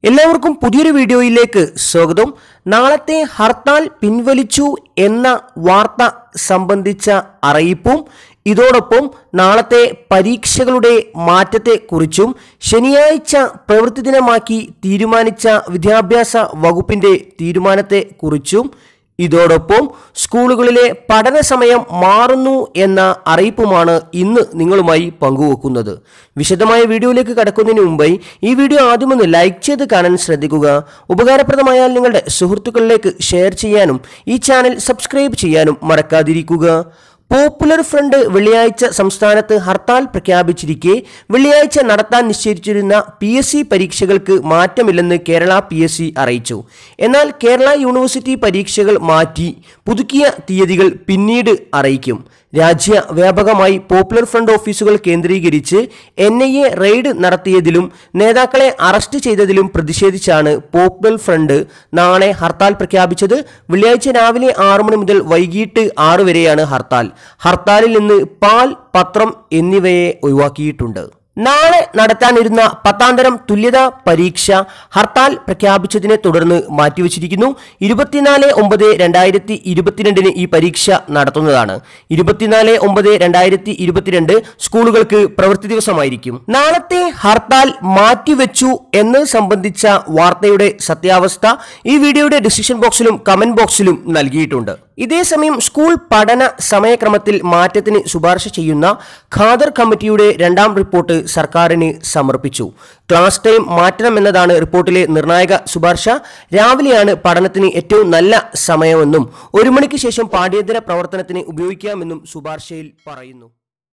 എല്ലാവർക്കും പുതിയൊരു വീഡിയോയിലേക്ക് സ്വാഗതം നാളത്തെ ഹർത്താൽ പിൻവലിച്ചു എന്ന വാർത്ത സംബന്ധിച്ച അറിയിപ്പും ഇതോടൊപ്പം നാളത്തെ പരീക്ഷകളുടെ മാറ്റത്തെക്കുറിച്ചും ശനിയാഴ്ച പ്രവൃത്തി ദിനമാക്കി തീരുമാനിച്ച വിദ്യാഭ്യാസ വകുപ്പിന്റെ തീരുമാനത്തെക്കുറിച്ചും ഇതോടൊപ്പം സ്കൂളുകളിലെ പഠന സമയം മാറുന്നു എന്ന അറിയിപ്പുമാണ് ഇന്ന് നിങ്ങളുമായി പങ്കുവെക്കുന്നത് വിശദമായ വീഡിയോയിലേക്ക് കടക്കുന്നതിന് മുമ്പായി ഈ വീഡിയോ ആദ്യമൊന്ന് ലൈക്ക് ചെയ്ത് കാണാൻ ശ്രദ്ധിക്കുക ഉപകാരപ്രദമായാൽ നിങ്ങളുടെ സുഹൃത്തുക്കളിലേക്ക് ഷെയർ ചെയ്യാനും ഈ ചാനൽ സബ്സ്ക്രൈബ് ചെയ്യാനും മറക്കാതിരിക്കുക പോപ്പുലർ ഫ്രണ്ട് വെള്ളിയാഴ്ച സംസ്ഥാനത്ത് ഹർത്താൽ പ്രഖ്യാപിച്ചിരിക്കെ വെള്ളിയാഴ്ച നടത്താൻ നിശ്ചയിച്ചിരുന്ന പി എസ് സി പരീക്ഷകൾക്ക് മാറ്റമില്ലെന്ന് കേരള പി എസ് സി അറിയിച്ചു എന്നാൽ കേരള യൂണിവേഴ്സിറ്റി പരീക്ഷകൾ മാറ്റി പുതുക്കിയ തീയതികൾ പിന്നീട് അറിയിക്കും രാജ്യവ്യാപകമായി പോപ്പുലർ ഫ്രണ്ട് ഓഫീസുകൾ കേന്ദ്രീകരിച്ച് എൻ ഐ എ റെയ്ഡ് നടത്തിയതിലും നേതാക്കളെ അറസ്റ്റ് ചെയ്തതിലും പ്രതിഷേധിച്ചാണ് പോപ്പുലർ ഫ്രണ്ട് നാളെ ഹർത്താൽ പ്രഖ്യാപിച്ചത് വെള്ളിയാഴ്ച രാവിലെ ആറു മണി മുതൽ വൈകിട്ട് ആറ് വരെയാണ് ഹർത്താൽ ഹർത്താലിൽ നിന്ന് പാൽ പത്രം എന്നിവയെ ഒഴിവാക്കിയിട്ടുണ്ട് നാളെ നടത്താനിരുന്ന പത്താന്തരം തുല്യതാ പരീക്ഷ ഹർത്താൽ പ്രഖ്യാപിച്ചതിനെ തുടർന്ന് മാറ്റിവെച്ചിരിക്കുന്നു ഇരുപത്തിനാല് ഒമ്പത് രണ്ടായിരത്തി ഇരുപത്തിരണ്ടിന് ഈ പരീക്ഷ നടത്തുന്നതാണ് ഇരുപത്തിനാല് ഒമ്പത് രണ്ടായിരത്തി ഇരുപത്തിരണ്ട് സ്കൂളുകൾക്ക് പ്രവൃത്തി ദിവസമായിരിക്കും നാളത്തെ ഹർത്താൽ മാറ്റിവെച്ചു എന്ന് സംബന്ധിച്ച വാർത്തയുടെ സത്യാവസ്ഥ ഈ വീഡിയോയുടെ ഡിസിഷൻ ബോക്സിലും കമന്റ് ബോക്സിലും നൽകിയിട്ടുണ്ട് ഇതേസമയം സ്കൂൾ പഠന സമയക്രമത്തിൽ മാറ്റത്തിന് ശുപാർശ ചെയ്യുന്ന ഖാദർ കമ്മിറ്റിയുടെ രണ്ടാം റിപ്പോർട്ട് സർക്കാരിന് സമർപ്പിച്ചു ക്ലാസ് ടൈം മാറ്റണമെന്നതാണ് റിപ്പോർട്ടിലെ നിർണായക ശുപാർശ രാവിലെയാണ് പഠനത്തിന് ഏറ്റവും നല്ല സമയമെന്നും ഒരു മണിക്ക് ശേഷം പാഠ്യേതര പ്രവർത്തനത്തിന് ഉപയോഗിക്കാമെന്നും ശുപാർശയിൽ പറയുന്നു